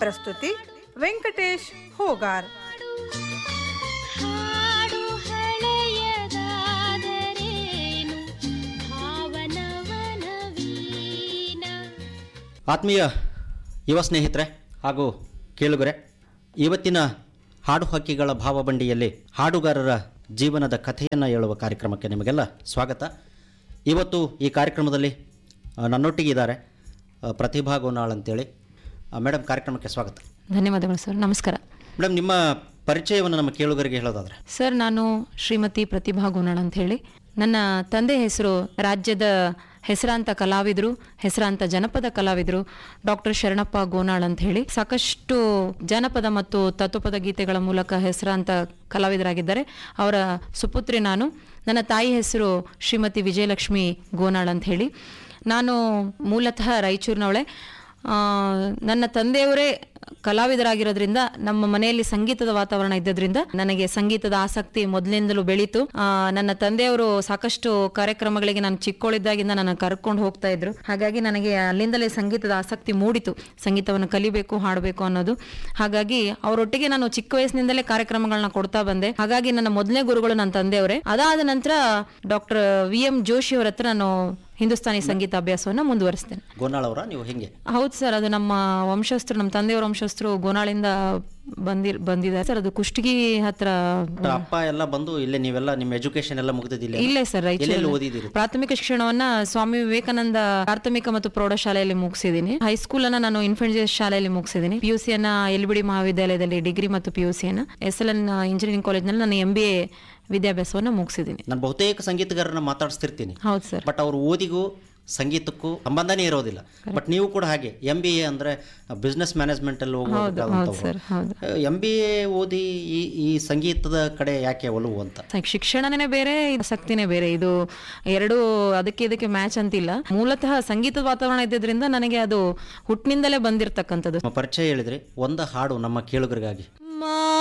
ಪ್ರಸ್ತುತಿ ವೆಂಕಟೇಶ್ ಹೋಗಾರ್ ಹಾಡು ಹಳೆಯದಾದರೇನು ಭಾವನವನ ವೀಣ ಆತ್ಮೀಯ ಯುವ ಸ್ನೇಹಿತರೆ ಹಾಗೂ ಕೇಳುಗರೆ ಇವತ್ತಿನ ಹಾಡು ಹಕ್ಕಿಗಳ ಭಾವಬಂಡಿಯಲ್ಲಿ ಹಾಡುಗಾರರ ಜೀವನದ ಕಥೆಯನ್ನು ಹೇಳುವ ಕಾರ್ಯಕ್ರಮಕ್ಕೆ ನಿಮಗೆಲ್ಲ ಸ್ವಾಗತ ಇವತ್ತು ಈ ಕಾರ್ಯಕ್ರಮದಲ್ಲಿ ಆ, ನನ್ನೊಟ್ಟಿಗೆ ಇದ್ದಾರೆ ಆ, ಪ್ರತಿಭಾ ಗೋನಾಳ್ ಅಂತೇಳಿ ಆ, ಮೇಡಮ್ ಕಾರ್ಯಕ್ರಮಕ್ಕೆ ಸ್ವಾಗತ ಧನ್ಯವಾದಗಳು ಸರ್ ನಮಸ್ಕಾರ ಮೇಡಮ್ ನಿಮ್ಮ ಪರಿಚಯವನ್ನು ನಮ್ಮ ಕೇಳುಗರಿಗೆ ಹೇಳೋದಾದರೆ ಸರ್ ನಾನು ಶ್ರೀಮತಿ ಪ್ರತಿಭಾ ಗುಣಾಳ್ ಅಂತ ಹೇಳಿ ನನ್ನ ತಂದೆ ಹೆಸರು ರಾಜ್ಯದ ಹೆಸರಾಂತ ಕಲಾವಿದರು ಹೆಸರಾಂತ ಜನಪದ ಕಲಾವಿದರು ಡಾಕ್ಟರ್ ಶರಣಪ್ಪ ಗೋನಾಳ್ ಅಂತ ಹೇಳಿ ಸಾಕಷ್ಟು ಜನಪದ ಮತ್ತು ತತ್ವಪದ ಗೀತೆಗಳ ಮೂಲಕ ಹೆಸರಾಂತ ಕಲಾವಿದರಾಗಿದ್ದಾರೆ ಅವರ ಸುಪುತ್ರಿ ನಾನು ನನ್ನ ತಾಯಿ ಹೆಸರು ಶ್ರೀಮತಿ ವಿಜಯಲಕ್ಷ್ಮಿ ಗೋನಾಳ್ ಅಂತ ಹೇಳಿ ನಾನು ಮೂಲತಃ ರಾಯಚೂರಿನವಳೆ ಆ, ನನ್ನ ತಂದೆಯವರೇ ಕಲಾವಿದರಾಗಿರೋದ್ರಿಂದ ನಮ್ಮ ಮನೆಯಲ್ಲಿ ಸಂಗೀತದ ವಾತಾವರಣ ಇದ್ದದ್ರಿಂದ ನನಗೆ ಸಂಗೀತದ ಆಸಕ್ತಿ ಮೊದಲಿಂದಲೂ ಬೆಳೀತು ಆ, ನನ್ನ ತಂದೆಯವರು ಸಾಕಷ್ಟು ಕಾರ್ಯಕ್ರಮಗಳಿಗೆ ನಾನು ಚಿಕ್ಕವಳಿದ್ದಾಗಿಂದ ನನ್ನ ಕರ್ಕೊಂಡು ಹೋಗ್ತಾ ಇದ್ರು ಹಾಗಾಗಿ ನನಗೆ ಅಲ್ಲಿಂದಲೇ ಸಂಗೀತದ ಆಸಕ್ತಿ ಮೂಡಿತು ಸಂಗೀತವನ್ನು ಕಲಿಬೇಕು ಹಾಡಬೇಕು ಅನ್ನೋದು ಹಾಗಾಗಿ ಅವರೊಟ್ಟಿಗೆ ನಾನು ಚಿಕ್ಕ ವಯಸ್ಸಿನಿಂದಲೇ ಕಾರ್ಯಕ್ರಮಗಳನ್ನ ಕೊಡ್ತಾ ಬಂದೆ ಹಾಗಾಗಿ ನನ್ನ ಮೊದಲನೇ ಗುರುಗಳು ನನ್ನ ತಂದೆಯವರೇ ಅದಾದ ನಂತರ ಡಾಕ್ಟರ್ ವಿ ಎಂ ಜೋಶಿ ಅವರ ಹತ್ರ ನಾನು ಹಿಂದೂಸ್ತಾನಿ ಸಂಗೀತ ಅಭ್ಯಾಸವನ್ನು ಮುಂದುವರಿಸ್ತೇನೆ ಗೋನಾಳ್ ಅವರ ನೀವು ಹೆಂಗೆ ಹೌದು ಸರ್ ಅದು ನಮ್ಮ ವಂಶಸ್ಥರು ನಮ್ಮ ತಂದೆಯವರ ವಂಶಸ್ಥರು ಗೋನಾಳಿಂದ ಬಂದಿರ್ ಬಂದಿದ್ದಾರೆ ಸರ್ ಅದು ಕುಷ್ಟಗಿ ಹತ್ರ ಅಪ್ಪ ಎಲ್ಲ ಬಂದು ಇಲ್ಲೇ ನೀವೆಲ್ಲ ನಿಮ್ಮ ಎಜುಕೇಶನ್ ಎಲ್ಲ ಮುಗಿದಿದ್ದಿಲ್ಲ ಇಲ್ಲೇ ಸರ್ ಎಲ್ಲೆಲ್ಲಿ ರಾಯಚೂರಲ್ಲಿ ಓದಿದ್ದೀರಿ ಪ್ರಾಥಮಿಕ ಶಿಕ್ಷಣವನ್ನ ಸ್ವಾಮಿ ವಿವೇಕಾನಂದ ಪ್ರಾಥಮಿಕ ಮತ್ತು ಪ್ರೌಢಶಾಲೆಯಲ್ಲಿ ಮುಗಿಸಿದ್ದೀನಿ ಹೈಸ್ಕೂಲ್ ಅನ್ನ ನಾನು ಇನ್ಫೆಂಟ್ ಶಾಲೆಯಲ್ಲಿ ಮುಗಿಸಿದ್ದೀನಿ ಪಿ ಯು ಸಿಯನ್ನ ಎಲ್ ಬಿ ಡಿ ಮಹಾವಿದ್ಯಾಲಯದಲ್ಲಿ ಡಿಗ್ರಿ ಮತ್ತು ಪಿ ಯು ಸಿಯನ್ನ ಎಸ್ ಎಲ್ ಎನ್ ಇಂಜಿನಿಯರಿಂಗ್ ಕಾಲೇಜ್ನಲ್ಲಿ ನಾನು ಎಂ ಬಿ ಎ ವಿದ್ಯಾಭ್ಯಾಸವನ್ನ ಮುಗಿಸಿದ್ದೀನಿ ನಾನು ಬಹುತೇಕ ಸಂಗೀತಗಾರರನ್ನ ಮಾತಾಡಿಸ್ತಿರ್ತೀನಿ ಹೌದು ಸರ್ ಬಟ್ ಅವ್ರ ಓದಿಗೂ ಸಂಗೀತಕ್ಕೂ ಸಂಬಂಧನೇ ಇರೋದಿಲ್ಲ ಬಟ್ ನೀವು ಕೂಡ ಹಾಗೆ ಎಂ ಬಿ ಎ ಅಂದರೆ ಬಿಸ್ನೆಸ್ ಮ್ಯಾನೇಜ್ಮೆಂಟಲ್ಲಿ ಹೌದು ಸರ್ ಹೌದು ಎಂ ಬಿ ಎ ಓದಿ ಈ ಈ ಸಂಗೀತದ ಕಡೆ ಯಾಕೆ ಒಲವು ಅಂತ ಸ- ಶಿಕ್ಷಣನೇ ಬೇರೆ ಇದು ಆಸಕ್ತಿನೇ ಬೇರೆ ಇದು ಎರಡು ಅದಕ್ಕೆ ಇದಕ್ಕೆ ಮ್ಯಾಚ್ ಅಂತಿಲ್ಲ ಮೂಲತಃ ಸಂಗೀತದ ವಾತಾವರಣ ಇದ್ದಿದ್ರಿಂದ ನನಗೆ ಅದು ಹುಟ್ಟಿನಿಂದಲೇ ಬಂದಿರತಕ್ಕಂಥದ್ದು ನಮ್ಮ ಪರಿಚಯ ಹೇಳಿದ್ರಿ ಒಂದು ಹಾಡು ನಮ್ಮ ಕೇಳುಗರಿಗಾಗಿ ಮಾ